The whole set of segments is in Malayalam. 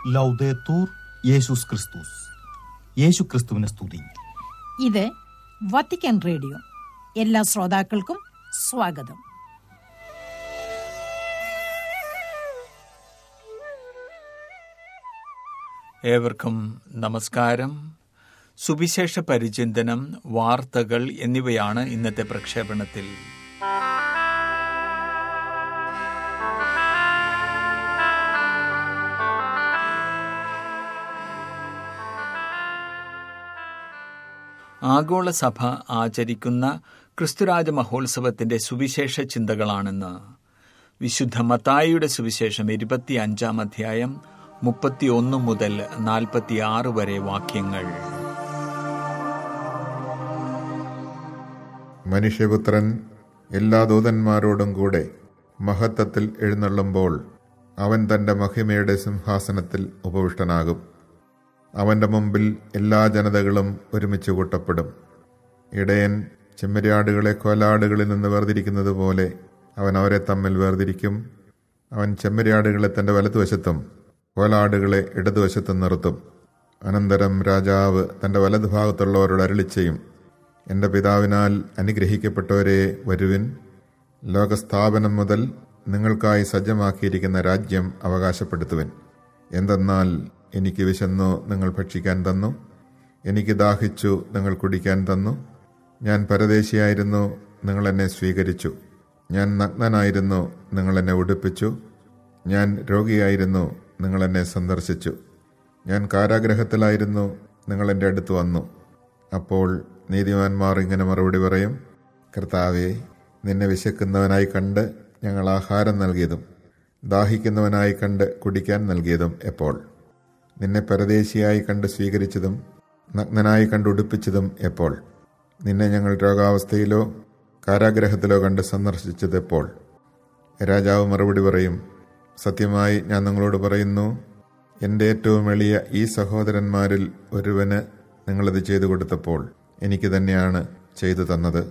ലൗദേത്തൂർ യേശുസ് ക്രിസ്തുസ് യേശു ക്രിസ്തുവിനെ സ്തുതി ഇത് വത്തിക്കാൻ റേഡിയോ എല്ലാ ശ്രോതാക്കൾക്കും സ്വാഗതം ഏവർക്കും നമസ്കാരം സുവിശേഷ പരിചിന്തനം വാർത്തകൾ എന്നിവയാണ് ഇന്നത്തെ പ്രക്ഷേപണത്തിൽ ആഗോള സഭ ആചരിക്കുന്ന ക്രിസ്തുരാജ മഹോത്സവത്തിന്റെ സുവിശേഷ ചിന്തകളാണെന്ന് വിശുദ്ധ മത്തായിയുടെ സുവിശേഷം ഇരുപത്തിയഞ്ചാം അധ്യായം മുപ്പത്തിയൊന്ന് മുതൽ നാൽപ്പത്തിയാറ് വരെ വാക്യങ്ങൾ മനുഷ്യപുത്രൻ എല്ലാ ദൂതന്മാരോടും കൂടെ മഹത്വത്തിൽ എഴുന്നള്ളുമ്പോൾ അവൻ തന്റെ മഹിമയുടെ സിംഹാസനത്തിൽ ഉപവിഷ്ടനാകും അവന്റെ മുമ്പിൽ എല്ലാ ജനതകളും ഒരുമിച്ച് കൂട്ടപ്പെടും ഇടയൻ ചെമ്മരിയാടുകളെ കോലാടുകളിൽ നിന്ന് വേർതിരിക്കുന്നത് പോലെ അവൻ അവരെ തമ്മിൽ വേർതിരിക്കും അവൻ ചെമ്മരിയാടുകളെ തന്റെ വലതുവശത്തും കോലാടുകളെ ഇടതുവശത്തും നിർത്തും അനന്തരം രാജാവ് തന്റെ വലതുഭാഗത്തുള്ളവരോട് അരളി ചെയ്യും എൻ്റെ പിതാവിനാൽ അനുഗ്രഹിക്കപ്പെട്ടവരെ വരുവിൻ ലോകസ്ഥാപനം മുതൽ നിങ്ങൾക്കായി സജ്ജമാക്കിയിരിക്കുന്ന രാജ്യം അവകാശപ്പെടുത്തുവിൻ എന്തെന്നാൽ എനിക്ക് വിശന്നു നിങ്ങൾ ഭക്ഷിക്കാൻ തന്നു എനിക്ക് ദാഹിച്ചു നിങ്ങൾ കുടിക്കാൻ തന്നു ഞാൻ പരദേശിയായിരുന്നു നിങ്ങൾ എന്നെ സ്വീകരിച്ചു ഞാൻ നഗ്നനായിരുന്നു നിങ്ങൾ എന്നെ ഉടുപ്പിച്ചു ഞാൻ രോഗിയായിരുന്നു നിങ്ങൾ എന്നെ സന്ദർശിച്ചു ഞാൻ കാരാഗ്രഹത്തിലായിരുന്നു നിങ്ങൾ എൻ്റെ അടുത്ത് വന്നു അപ്പോൾ നീതിമാന്മാർ ഇങ്ങനെ മറുപടി പറയും കർത്താവെ നിന്നെ വിശക്കുന്നവനായി കണ്ട് ഞങ്ങൾ ആഹാരം നൽകിയതും ദാഹിക്കുന്നവനായി കണ്ട് കുടിക്കാൻ നൽകിയതും എപ്പോൾ നിന്നെ പരദേശിയായി കണ്ട് സ്വീകരിച്ചതും നഗ്നനായി കണ്ട് ഉടുപ്പിച്ചതും എപ്പോൾ നിന്നെ ഞങ്ങൾ രോഗാവസ്ഥയിലോ കാരാഗ്രഹത്തിലോ കണ്ട് സന്ദർശിച്ചത് എപ്പോൾ രാജാവ് മറുപടി പറയും സത്യമായി ഞാൻ നിങ്ങളോട് പറയുന്നു എൻ്റെ ഏറ്റവും എളിയ ഈ സഹോദരന്മാരിൽ ഒരുവന് നിങ്ങളിത് ചെയ്തു കൊടുത്തപ്പോൾ എനിക്ക് തന്നെയാണ് ചെയ്തു തന്നത്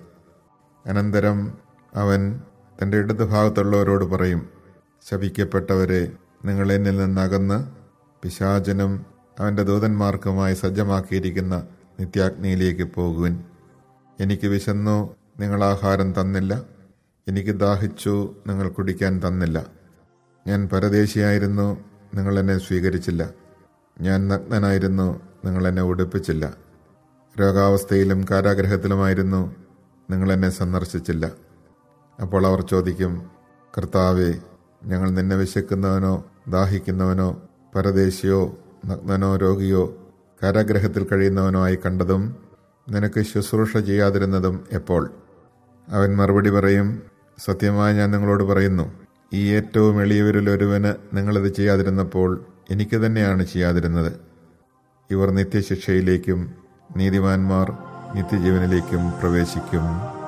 അനന്തരം അവൻ തൻ്റെ ഇടതുഭാഗത്തുള്ളവരോട് പറയും ശപിക്കപ്പെട്ടവരെ നിങ്ങൾ എന്നിൽ നിന്നകന്ന് പിശാചനും അവൻ്റെ ദൂതന്മാർക്കുമായി സജ്ജമാക്കിയിരിക്കുന്ന നിത്യാഗ്നിയിലേക്ക് പോകുവിൻ എനിക്ക് വിശന്നു നിങ്ങൾ ആഹാരം തന്നില്ല എനിക്ക് ദാഹിച്ചു നിങ്ങൾ കുടിക്കാൻ തന്നില്ല ഞാൻ പരദേശിയായിരുന്നു നിങ്ങൾ എന്നെ സ്വീകരിച്ചില്ല ഞാൻ നഗ്നനായിരുന്നു നിങ്ങൾ എന്നെ ഉടുപ്പിച്ചില്ല രോഗാവസ്ഥയിലും കാരാഗ്രഹത്തിലുമായിരുന്നു നിങ്ങൾ എന്നെ സന്ദർശിച്ചില്ല അപ്പോൾ അവർ ചോദിക്കും കർത്താവെ ഞങ്ങൾ നിന്നെ വിശക്കുന്നവനോ ദാഹിക്കുന്നവനോ പരദേശിയോ നഗ്നനോ രോഗിയോ കാരാഗ്രഹത്തിൽ കഴിയുന്നവനോ ആയി കണ്ടതും നിനക്ക് ശുശ്രൂഷ ചെയ്യാതിരുന്നതും എപ്പോൾ അവൻ മറുപടി പറയും സത്യമായി ഞാൻ നിങ്ങളോട് പറയുന്നു ഈ ഏറ്റവും എളിയവരിൽ ഒരുവന് നിങ്ങളിത് ചെയ്യാതിരുന്നപ്പോൾ എനിക്ക് തന്നെയാണ് ചെയ്യാതിരുന്നത് ഇവർ നിത്യശിക്ഷയിലേക്കും നീതിമാന്മാർ നിത്യജീവനിലേക്കും പ്രവേശിക്കും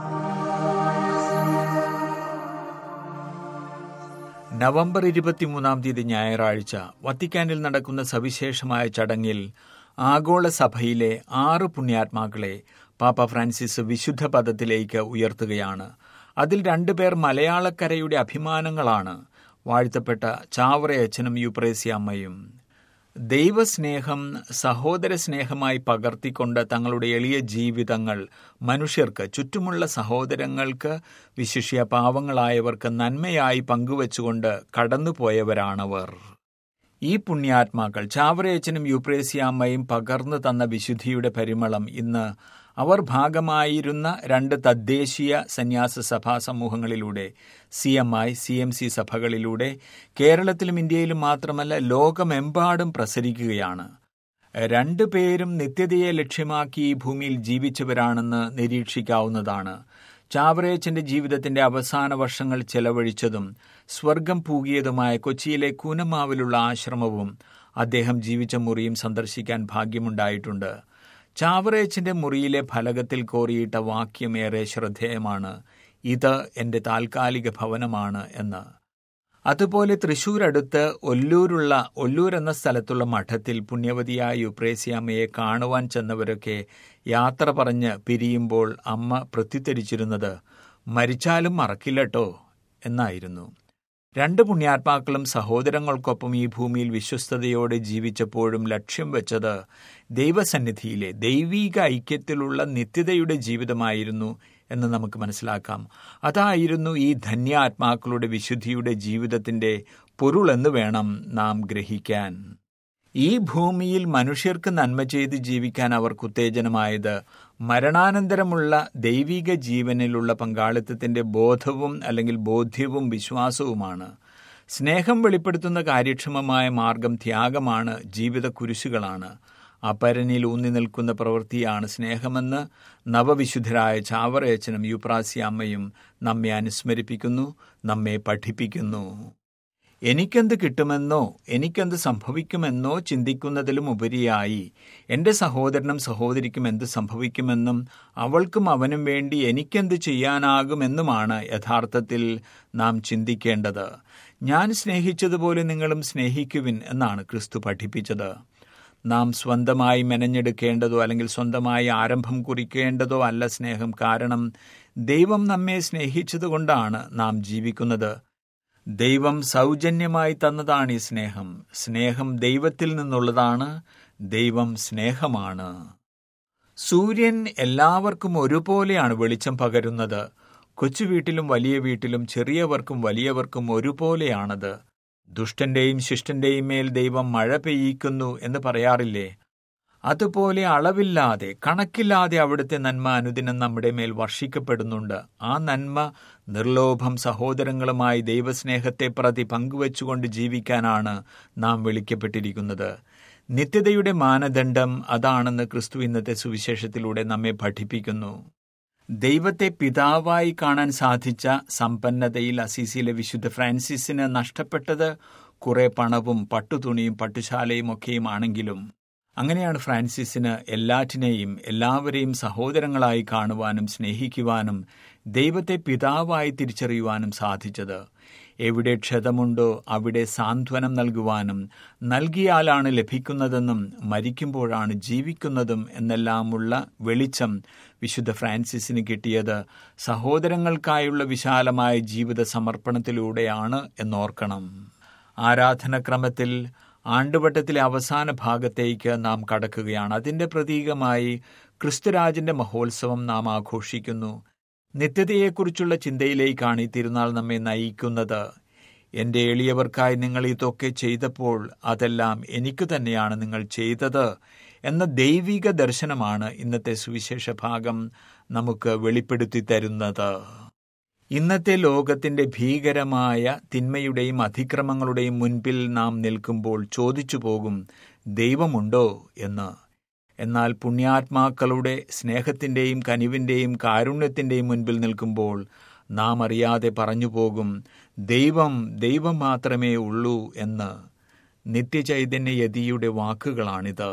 നവംബർ ഇരുപത്തിമൂന്നാം തീയതി ഞായറാഴ്ച വത്തിക്കാനിൽ നടക്കുന്ന സവിശേഷമായ ചടങ്ങിൽ ആഗോള സഭയിലെ ആറ് പുണ്യാത്മാക്കളെ പാപ്പ ഫ്രാൻസിസ് വിശുദ്ധ പദത്തിലേക്ക് ഉയർത്തുകയാണ് അതിൽ രണ്ടുപേർ മലയാളക്കരയുടെ അഭിമാനങ്ങളാണ് വാഴ്ത്തപ്പെട്ട ചാവറയച്ചനും യുപ്രേസി അമ്മയും ദൈവസ്നേഹം സഹോദര സ്നേഹമായി പകർത്തിക്കൊണ്ട് തങ്ങളുടെ എളിയ ജീവിതങ്ങൾ മനുഷ്യർക്ക് ചുറ്റുമുള്ള സഹോദരങ്ങൾക്ക് വിശിഷ്യ പാവങ്ങളായവർക്ക് നന്മയായി പങ്കുവച്ചുകൊണ്ട് കടന്നുപോയവരാണവർ ഈ പുണ്യാത്മാക്കൾ ചാവറയച്ചനും യുപ്രേസിയാമ്മയും പകർന്നു തന്ന വിശുദ്ധിയുടെ പരിമളം ഇന്ന് അവർ ഭാഗമായിരുന്ന രണ്ട് തദ്ദേശീയ സന്യാസ സഭാ സമൂഹങ്ങളിലൂടെ C M I C M C സഭകളിലൂടെ കേരളത്തിലും ഇന്ത്യയിലും മാത്രമല്ല ലോകമെമ്പാടും പ്രസരിക്കുകയാണ് രണ്ടു പേരും നിത്യതയെ ലക്ഷ്യമാക്കി ഈ ഭൂമിയിൽ ജീവിച്ചവരാണെന്ന് നിരീക്ഷിക്കാവുന്നതാണ് ചാവറേച്ചന്റെ ജീവിതത്തിന്റെ അവസാന വർഷങ്ങൾ ചെലവഴിച്ചതും സ്വർഗം പൂകിയതുമായ കൊച്ചിയിലെ കൂനമാവിലുള്ള ആശ്രമവും അദ്ദേഹം ജീവിച്ച മുറിയും സന്ദർശിക്കാൻ ഭാഗ്യമുണ്ടായിട്ടുണ്ട് ചാവറേച്ചിന്റെ മുറിയിലെ ഫലകത്തിൽ കോറിയിട്ട വാക്യമേറെ ശ്രദ്ധേയമാണ് ഇത് എന്റെ താൽക്കാലിക ഭവനമാണ് എന്ന് അതുപോലെ തൃശൂർ അടുത്ത് ഒല്ലൂരുള്ള ഒല്ലൂർ എന്ന സ്ഥലത്തുള്ള മഠത്തിൽ പുണ്യവതിയായ യുപ്രേസ്യാമ്മയെ കാണുവാൻ ചെന്നവരൊക്കെ യാത്ര പറഞ്ഞ് പിരിയുമ്പോൾ അമ്മ പ്രത്യുത്തരിച്ചിരുന്നത് മരിച്ചാലും മറക്കില്ലട്ടോ എന്നായിരുന്നു രണ്ട് പുണ്യാത്മാക്കളും സഹോദരങ്ങൾക്കൊപ്പം ഈ ഭൂമിയിൽ വിശ്വസ്തയോടെ ജീവിച്ചപ്പോഴും ലക്ഷ്യം വെച്ചത് ദൈവസന്നിധിയിലെ ദൈവീക ഐക്യത്തിലുള്ള നിത്യതയുടെ ജീവിതമായിരുന്നു എന്ന് നമുക്ക് മനസ്സിലാക്കാം അതായിരുന്നു ഈ ധന്യാത്മാക്കളുടെ വിശുദ്ധിയുടെ ജീവിതത്തിന്റെ പൊരുളെന്ന് വേണം നാം ഗ്രഹിക്കാൻ ഈ ഭൂമിയിൽ മനുഷ്യർക്ക് നന്മ ചെയ്ത് ജീവിക്കാൻ അവർക്ക് ഉത്തേജനമായത് മരണാനന്തരമുള്ള ദൈവിക ജീവനിലുള്ള പങ്കാളിത്തത്തിന്റെ ബോധവും അല്ലെങ്കിൽ ബോധ്യവും വിശ്വാസവുമാണ് സ്നേഹം വെളിപ്പെടുത്തുന്ന കാര്യക്ഷമമായ മാർഗം ത്യാഗമാണ് ജീവിത കുരിശുകളാണ് അപരനിൽ ഊന്നി നിൽക്കുന്ന പ്രവൃത്തിയാണ് സ്നേഹമെന്ന് നവവിശുദ്ധരായ ചാവറയച്ചനും യുപ്രാസിയമ്മയും നമ്മെ അനുസ്മരിപ്പിക്കുന്നു നമ്മെ പഠിപ്പിക്കുന്നു എനിക്കെന്ത് കിട്ടുമെന്നോ എനിക്കെന്ത് സംഭവിക്കുമെന്നോ ചിന്തിക്കുന്നതിലും ഉപരിയായി എൻ്റെ സഹോദരനും സഹോദരിക്കും എന്ത് സംഭവിക്കുമെന്നും അവൾക്കും അവനും വേണ്ടി എനിക്കെന്ത് ചെയ്യാനാകുമെന്നുമാണ് യഥാർത്ഥത്തിൽ നാം ചിന്തിക്കേണ്ടത് ഞാൻ സ്നേഹിച്ചതുപോലെ നിങ്ങളും സ്നേഹിക്കുവിൻ എന്നാണ് ക്രിസ്തു പഠിപ്പിച്ചത് നാം സ്വന്തമായി മെനഞ്ഞെടുക്കേണ്ടതോ അല്ലെങ്കിൽ സ്വന്തമായി ആരംഭം കുറിക്കേണ്ടതോ അല്ല സ്നേഹം കാരണം ദൈവം നമ്മെ സ്നേഹിച്ചതുകൊണ്ടാണ് നാം ജീവിക്കുന്നത് ദൈവം സൗജന്യമായി തന്നതാണ് ഈ സ്നേഹം സ്നേഹം ദൈവത്തിൽ നിന്നുള്ളതാണ് ദൈവം സ്നേഹമാണ് സൂര്യൻ എല്ലാവർക്കും ഒരുപോലെയാണ് വെളിച്ചം പകരുന്നത് കൊച്ചു വീട്ടിലും വലിയ വീട്ടിലും ചെറിയവർക്കും വലിയവർക്കും ഒരുപോലെയാണത് ദുഷ്ടന്റെയും ശിഷ്ടന്റെയും മേൽ ദൈവം മഴ പെയ്യിക്കുന്നു എന്ന് പറയാറില്ലേ അതുപോലെ അളവില്ലാതെ കണക്കില്ലാതെ അവിടുത്തെ നന്മ അനുദിനം നമ്മുടെ മേൽ വർഷിക്കപ്പെടുന്നുണ്ട് ആ നന്മ നിർലോഭം സഹോദരങ്ങളുമായി ദൈവസ്നേഹത്തെ പ്രതി പങ്കുവച്ചുകൊണ്ട് ജീവിക്കാനാണ് നാം വിളിക്കപ്പെട്ടിരിക്കുന്നത് നിത്യതയുടെ മാനദണ്ഡം അതാണെന്ന് ക്രിസ്തു ഇന്നത്തെ സുവിശേഷത്തിലൂടെ നമ്മെ പഠിപ്പിക്കുന്നു ദൈവത്തെ പിതാവായി കാണാൻ സാധിച്ച സമ്പന്നതയിൽ അസീസിയിലെ വിശുദ്ധ ഫ്രാൻസിസിന് നഷ്ടപ്പെട്ടത് കുറെ പണവും പട്ടുതുണിയും പട്ടുശാലയും ഒക്കെയും ആണെങ്കിലും അങ്ങനെയാണ് ഫ്രാൻസിസിന് എല്ലാറ്റിനെയും എല്ലാവരെയും സഹോദരങ്ങളായി കാണുവാനും സ്നേഹിക്കുവാനും ദൈവത്തെ പിതാവായി തിരിച്ചറിയുവാനും സാധിച്ചത് എവിടെ ക്ഷതമുണ്ടോ അവിടെ സാന്ത്വനം നൽകുവാനും നൽകിയാലാണ് ലഭിക്കുന്നതെന്നും മരിക്കുമ്പോഴാണ് ജീവിക്കുന്നതും എന്നെല്ലാമുള്ള വെളിച്ചം വിശുദ്ധ ഫ്രാൻസിസിന് കിട്ടിയത് സഹോദരങ്ങൾക്കായുള്ള വിശാലമായ ജീവിത സമർപ്പണത്തിലൂടെയാണ് എന്നോർക്കണം ആരാധനക്രമത്തിൽ ആണ്ടുവട്ടത്തിലെ അവസാന ഭാഗത്തേക്ക് നാം കടക്കുകയാണ് അതിന്റെ പ്രതീകമായി ക്രിസ്തുരാജിന്റെ മഹോത്സവം നാം ആഘോഷിക്കുന്നു നിത്യതയെക്കുറിച്ചുള്ള ചിന്തയിലേക്കാണ് ഈ തിരുനാൾ നമ്മെ നയിക്കുന്നത് എന്റെ എളിയവർക്കായി നിങ്ങൾ ഇതൊക്കെ ചെയ്തപ്പോൾ അതെല്ലാം എനിക്ക് തന്നെയാണ് നിങ്ങൾ ചെയ്തത് എന്ന ദൈവിക ദർശനമാണ് ഇന്നത്തെ സുവിശേഷ ഭാഗം നമുക്ക് വെളിപ്പെടുത്തി തരുന്നത് ഇന്നത്തെ ലോകത്തിന്റെ ഭീകരമായ തിന്മയുടെയും അതിക്രമങ്ങളുടെയും മുൻപിൽ നാം നിൽക്കുമ്പോൾ ചോദിച്ചു പോകും ദൈവമുണ്ടോ എന്ന് എന്നാൽ പുണ്യാത്മാക്കളുടെ സ്നേഹത്തിന്റെയും കനിവിന്റെയും കാരുണ്യത്തിന്റെയും മുൻപിൽ നിൽക്കുമ്പോൾ നാം അറിയാതെ പറഞ്ഞു പോകും ദൈവം ദൈവം മാത്രമേ ഉള്ളൂ എന്ന് നിത്യചൈതന്യ യതിയുടെ വാക്കുകളാണിത്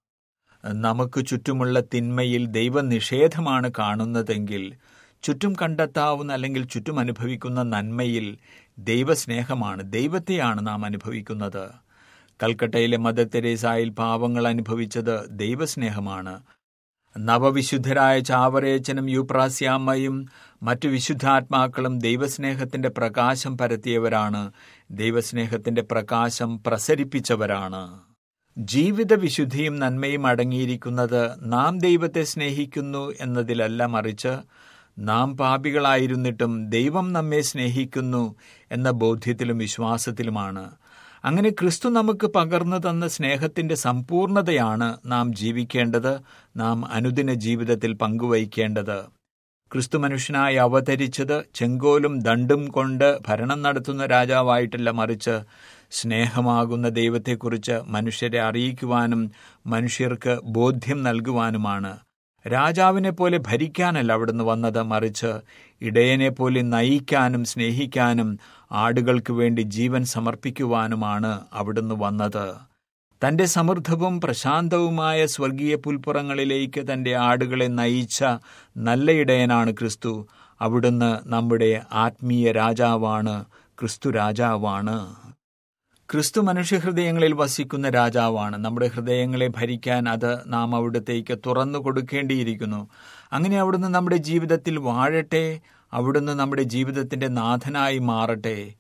നമുക്ക് ചുറ്റുമുള്ള തിന്മയിൽ ദൈവനിഷേധമാണ് കാണുന്നതെങ്കിൽ ചുറ്റും കണ്ടെത്താവുന്ന അല്ലെങ്കിൽ ചുറ്റും അനുഭവിക്കുന്ന നന്മയിൽ ദൈവസ്നേഹമാണ് ദൈവത്തെയാണ് നാം അനുഭവിക്കുന്നത് കൽക്കട്ടയിലെ മദർ തെരേസായിൽ പാവങ്ങൾ അനുഭവിച്ചത് ദൈവസ്നേഹമാണ് നവവിശുദ്ധരായ ചാവറേച്ചനും യുപ്രാസ്യാമ്മയും മറ്റു വിശുദ്ധാത്മാക്കളും ദൈവസ്നേഹത്തിന്റെ പ്രകാശം പരത്തിയവരാണ് ദൈവസ്നേഹത്തിന്റെ പ്രകാശം പ്രസരിപ്പിച്ചവരാണ് ജീവിത വിശുദ്ധിയും നന്മയും അടങ്ങിയിരിക്കുന്നത് നാം ദൈവത്തെ സ്നേഹിക്കുന്നു എന്നതിലല്ല മറിച്ച് നാം പാപികളായിരുന്നിട്ടും ദൈവം നമ്മെ സ്നേഹിക്കുന്നു എന്ന ബോധ്യത്തിലും വിശ്വാസത്തിലുമാണ് അങ്ങനെ ക്രിസ്തു നമുക്ക് പകർന്നു തന്ന സ്നേഹത്തിന്റെ സമ്പൂർണതയാണ് നാം ജീവിക്കേണ്ടത് നാം അനുദിന ജീവിതത്തിൽ പങ്കുവയ്ക്കേണ്ടത് ക്രിസ്തു മനുഷ്യനായി അവതരിച്ചത് ചെങ്കോലും ദണ്ടും കൊണ്ട് ഭരണം നടത്തുന്ന രാജാവായിട്ടല്ല മറിച്ച് സ്നേഹമാകുന്ന ദൈവത്തെക്കുറിച്ച് മനുഷ്യരെ അറിയിക്കുവാനും മനുഷ്യർക്ക് ബോധ്യം നൽകുവാനുമാണ് രാജാവിനെ പോലെ ഭരിക്കാനല്ല അവിടുന്ന് വന്നത് മറിച്ച് ഇടയനെ പോലെ നയിക്കാനും സ്നേഹിക്കാനും ആടുകൾക്ക് വേണ്ടി ജീവൻ സമർപ്പിക്കുവാനുമാണ് അവിടുന്ന് വന്നത് തന്റെ സമൃദ്ധവും പ്രശാന്തവുമായ സ്വർഗീയ പുൽപ്പുറങ്ങളിലേക്ക് തന്റെ ആടുകളെ നയിച്ച നല്ല ഇടയനാണ് ക്രിസ്തു അവിടുന്ന് നമ്മുടെ ആത്മീയ രാജാവാണ് ക്രിസ്തു രാജാവാണ് ക്രിസ്തു മനുഷ്യഹൃദയങ്ങളിൽ വസിക്കുന്ന രാജാവാണ് നമ്മുടെ ഹൃദയങ്ങളെ ഭരിക്കാൻ അത് നാം അവിടത്തേക്ക് തുറന്നു കൊടുക്കേണ്ടിയിരിക്കുന്നു അങ്ങനെ അവിടുന്ന് നമ്മുടെ ജീവിതത്തിൽ വാഴട്ടെ അവിടുന്ന് നമ്മുടെ ജീവിതത്തിന്റെ നാഥനായി മാറട്ടെ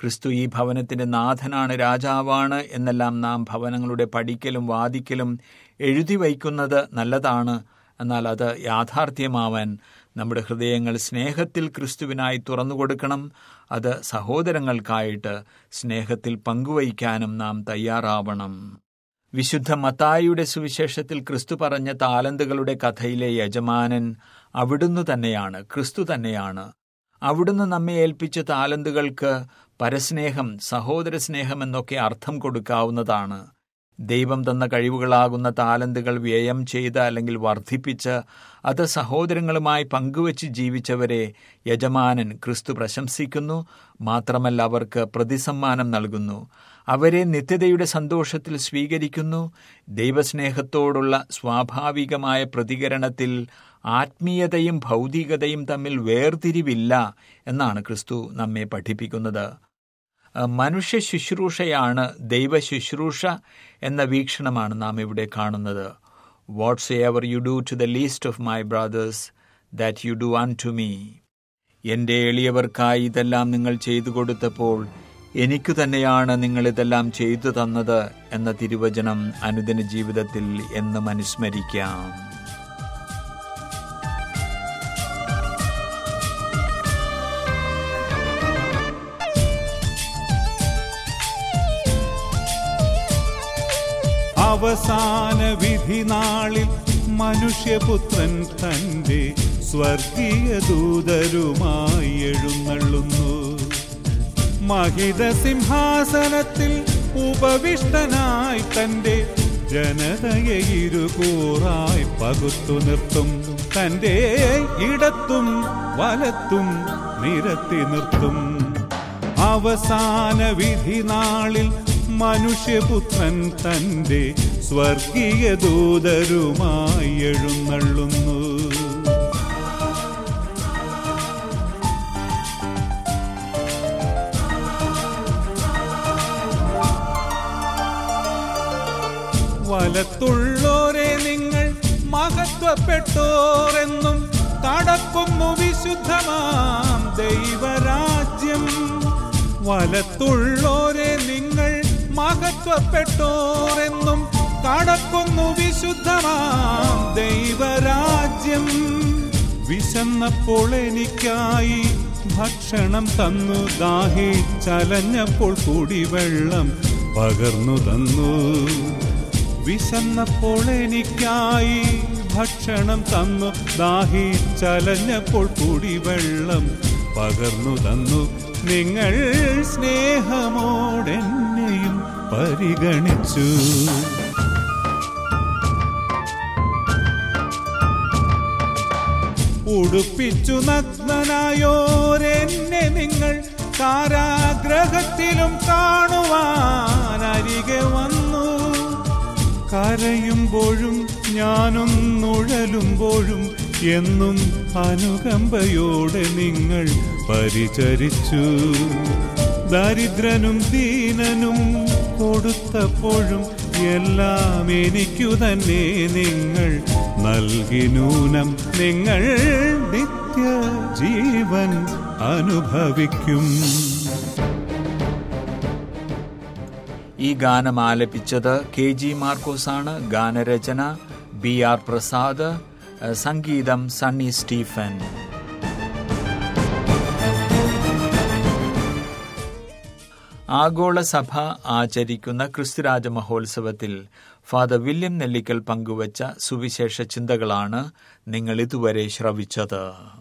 ക്രിസ്തു ഈ ഭവനത്തിന്റെ നാഥനാണ് രാജാവാണ് എന്നെല്ലാം നാം ഭവനങ്ങളുടെ പഠിക്കലും വാദിക്കലും എഴുതി വയ്ക്കുന്നത് നല്ലതാണ് എന്നാൽ അത് യാഥാർത്ഥ്യമാവാൻ നമ്മുടെ ഹൃദയങ്ങൾ സ്നേഹത്തിൽ ക്രിസ്തുവിനായി തുറന്നു കൊടുക്കണം അത് സഹോദരങ്ങൾക്കായിട്ട് സ്നേഹത്തിൽ പങ്കുവയ്ക്കാനും നാം തയ്യാറാവണം വിശുദ്ധ മത്തായിയുടെ സുവിശേഷത്തിൽ ക്രിസ്തു പറഞ്ഞ താലന്തുകളുടെ കഥയിലെ യജമാനൻ അവിടുന്ന് തന്നെയാണ് ക്രിസ്തു തന്നെയാണ് അവിടുന്ന് നമ്മെ ഏൽപ്പിച്ച താലന്തുകൾക്ക് പരസ്നേഹം സഹോദര സ്നേഹം എന്നൊക്കെ അർത്ഥം കൊടുക്കാവുന്നതാണ് ദൈവം തന്ന കഴിവുകളാകുന്ന താലന്തുകൾ വ്യയം ചെയ്ത് അല്ലെങ്കിൽ വർദ്ധിപ്പിച്ച് അത് സഹോദരങ്ങളുമായി പങ്കുവച്ച് ജീവിച്ചവരെ യജമാനൻ ക്രിസ്തു പ്രശംസിക്കുന്നു മാത്രമല്ല അവർക്ക് പ്രതിസമ്മാനം നൽകുന്നു അവരെ നിത്യതയുടെ സന്തോഷത്തിൽ സ്വീകരിക്കുന്നു ദൈവസ്നേഹത്തോടുള്ള സ്വാഭാവികമായ പ്രതികരണത്തിൽ ആത്മീയതയും ഭൗതികതയും തമ്മിൽ വേർതിരിവില്ല എന്നാണ് ക്രിസ്തു നമ്മെ പഠിപ്പിക്കുന്നത് മനുഷ്യ ശുശ്രൂഷയാണ് ദൈവ ശുശ്രൂഷ എന്ന വീക്ഷണമാണ് നാം ഇവിടെ കാണുന്നത് whatsoever you do to the least of my brothers that you do unto me എൻ്റെ എളിയവർക്കായി ഇതെല്ലാം നിങ്ങൾ ചെയ്തു കൊടുത്തപ്പോൾ എനിക്കു തന്നെയാണ് നിങ്ങൾ ഇതെല്ലാം ചെയ്തു തന്നത് എന്ന തിരുവചനം അനുദിന ജീവിതത്തിൽ എന്നും അനുസ്മരിക്കാം അവസാന വിധി നാളിൽ മനുഷ്യപുത്രൻ തന്റെ സ്വർഗീയ ദൂതരുമായി എഴുന്നള്ളുന്നു മഹിത സിംഹാസനത്തിൽ ഉപവിഷ്ടനായി തന്റെ ജനതയെ ഇരുകൂറായി പകുത്തു നിർത്തും തന്റെ ഇടത്തും വലത്തും നിരത്തി നിർത്തും അവസാന വിധി നാളിൽ മനുഷ്യപുത്രൻ തന്റെ സ്വർഗീയ ദൂതരുമായി എഴുന്നള്ളുന്നു വലത്തുള്ളോരെ നിങ്ങൾ മഹത്വപ്പെട്ടോരെന്നും കടക്കുന്നു വിശുദ്ധമാം ദൈവരാജ്യം വലത്തുള്ളോരെ നിങ്ങൾ മഹത്വപ്പെട്ടോരെന്നും കടക്കുന്നു വിശുദ്ധമാം ദൈവരാജ്യം വിശന്നപ്പോൾ എനിക്കായി ഭക്ഷണം തന്നു ദാഹി ചലഞ്ഞപ്പോൾ കുടിവെള്ളം പകർന്നു തന്നു വിശന്നപ്പോൾ എനിക്കായി ഭക്ഷണം തന്നു ദാഹി ചലഞ്ഞപ്പോൾ കുടിവെള്ളം പകർന്നു തന്നു നിങ്ങൾ സ്നേഹമോടെന്നെയും പരിഗണിച്ചു ഉടുപ്പിച്ചു നഗ്നനായോരെന്നെ നിങ്ങൾ കാരാഗ്രഹത്തിലും കാണുവാൻ അരികെ വന്നു കരയുമ്പോഴും ഞാനും നുഴലുമ്പോഴും എന്നും അനുകമ്പയോടെ നിങ്ങൾ പരിചരിച്ചു ദരിദ്രനും ദീനനും കൊടുത്തപ്പോഴും എല്ലാം എനിക്കു തന്നെ നിങ്ങൾ നൽകി നൂനം നിങ്ങൾ നിത്യ ജീവൻ അനുഭവിക്കും ഈ ഗാനം ആലപിച്ചത് കെ ജി മാർക്കോസാണ് ഗാനരചന ബി ആർ പ്രസാദ് സംഗീതം സണ്ണി സ്റ്റീഫൻ ആഗോള സഭ ആചരിക്കുന്ന ക്രിസ്തുരാജ മഹോത്സവത്തിൽ ഫാദർ വില്യം നെല്ലിക്കൽ പങ്കുവച്ച സുവിശേഷ ചിന്തകളാണ് നിങ്ങൾ ഇതുവരെ ശ്രവിച്ചത്